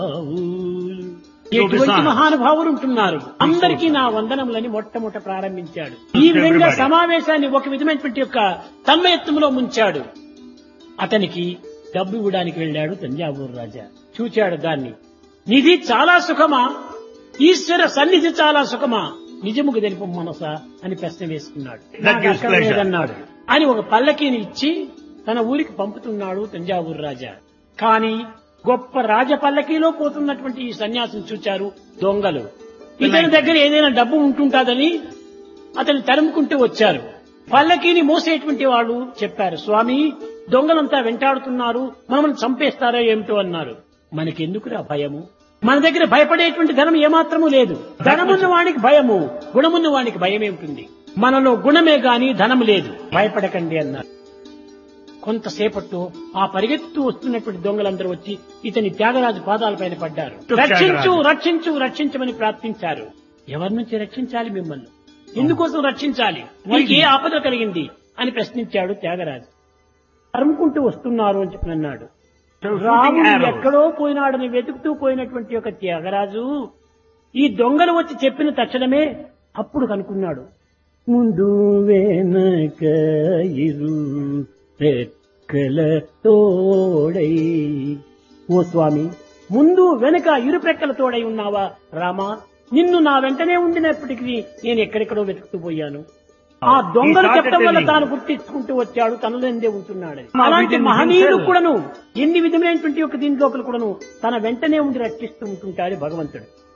ఎటువంటి మహానుభావులు ఉంటున్నారు అందరికీ నా వందనములని మొట్టమొదట ప్రారంభించాడు ఈ విధంగా సమావేశాన్ని ఒక విధమైనటువంటి యొక్క తన్మయత్వంలో ముంచాడు అతనికి డబ్బు ఇవ్వడానికి వెళ్ళాడు తంజావూరు రాజా చూచాడు దాన్ని నిధి చాలా సుఖమా ఈశ్వర సన్నిధి చాలా సుఖమా నిజముకు తెలుపు మనసా అని ప్రశ్న వేసుకున్నాడు నాకు gives అక్కర్లేదన్నాడు. pleasure. అన్నాడు అని ఒక పల్లకీని ఇచ్చి తన ఊరికి పంపుతున్నాడు తంజావూరు రాజా కానీ గొప్ప రాజ పల్లకీలో పోతున్నటువంటి ఈ సన్యాసం చూచారు దొంగలు ఇతని దగ్గర ఏదైనా డబ్బు ఉంటుంటాదని అతన్ని తరుముకుంటూ వచ్చారు పల్లకీని మోసేటువంటి వాళ్ళు చెప్పారు స్వామి దొంగలంతా వెంటాడుతున్నారు మనల్ని చంపేస్తారో ఏమిటో అన్నారు మనకెందుకురా భయము మన దగ్గర భయపడేటువంటి ధనం ఏమాత్రము లేదు ధనమున్న వానికి భయము గుణమున్న వానికి భయమే ఉంటుంది మనలో గుణమే గాని ధనం లేదు భయపడకండి అన్నారు కొంతసేపట్లో ఆ పరిగెత్తు వస్తున్నటువంటి దొంగలందరూ వచ్చి ఇతని త్యాగరాజు పాదాలపైన పడ్డారు రక్షించు రక్షించు రక్షించమని ప్రార్థించారు ఎవరి నుంచి రక్షించాలి మిమ్మల్ని ఎందుకోసం రక్షించాలి నీకు ఏ ఆపద కలిగింది అని ప్రశ్నించాడు త్యాగరాజు తరుముకుంటూ వస్తున్నారు అని చెప్పి అన్నాడు రాముడు ఎక్కడో పోయినాడని వెతుకుతూ పోయినటువంటి ఒక త్యాగరాజు ఈ దొంగలు వచ్చి చెప్పిన తక్షణమే అప్పుడు కనుక్కున్నాడు ముందు వెనక ఇరు రెక్కల తోడై ఓ స్వామి ముందు వెనక ఇరు రెక్కల తోడై ఉన్నావా రామా నిన్ను నా వెంటనే ఉండినప్పటికీ నేను ఎక్కడెక్కడో వెతుకుతూ పోయాను ఆ దొంగలు ఈ చెప్పడం వల్ల తాత తాను గుర్తించుకుంటూ వచ్చాడు తనలోందే ఉంటున్నాడు మా అలాంటి వీటిని మహనీయుడు గుర్తించాడు. కూడాను ఎన్ని విధమైనటువంటి ఒక దీని లోపల కూడాను తన వెంటనే ఉండి రక్షిస్తూ ఉంటుంటాడు భగవంతుడు